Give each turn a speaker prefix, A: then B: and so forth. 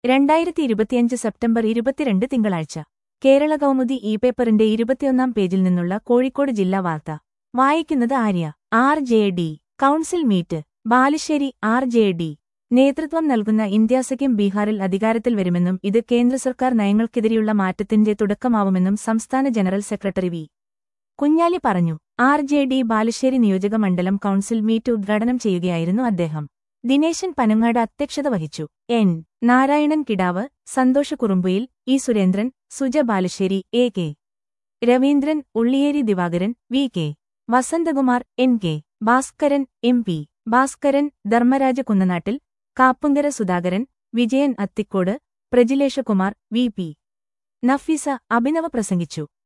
A: രണ്ടായിരത്തി ഇരുപത്തിയഞ്ച് സെപ്റ്റംബർ ഇരുപത്തിരണ്ട് തിങ്കളാഴ്ച കേരള കൗമുദി ഇ പേപ്പറിന്റെ ഇരുപത്തിയൊന്നാം പേജിൽ നിന്നുള്ള കോഴിക്കോട് ജില്ലാ വാർത്ത വായിക്കുന്നത് Arya R J D council meet Balussery R J D നേതൃത്വം നൽകുന്ന ഇന്ത്യാസഖ്യം ബീഹാറിൽ അധികാരത്തിൽ വരുമെന്നും ഇത് കേന്ദ്ര സർക്കാർ നയങ്ങൾക്കെതിരെയുള്ള മാറ്റത്തിന്റെ തുടക്കമാവുമെന്നും സംസ്ഥാന ജനറൽ സെക്രട്ടറി വി കുഞ്ഞാലി പറഞ്ഞു ആർ ജെ ഡി ബാലുശ്ശേരി നിയോജക മണ്ഡലം കൗൺസിൽ മീറ്റ് ഉദ്ഘാടനം ചെയ്യുകയായിരുന്നു അദ്ദേഹം ദിനേശൻ പനങ്ങാട് അധ്യക്ഷത വഹിച്ചു N Narayanan Kidavu Santhosha Kurumbuyil E Surendran Suja Balussery A K Raveendran Ulliyeri Divakaran V K Vasanthakumar N K Bhaskaran M P Bhaskaran Dharmaraja Kunnanattil Kappunkara Sudhakaran Vijayan Athikode Prajileshkumar V P Nafeesa Abhinava പ്രസംഗിച്ചു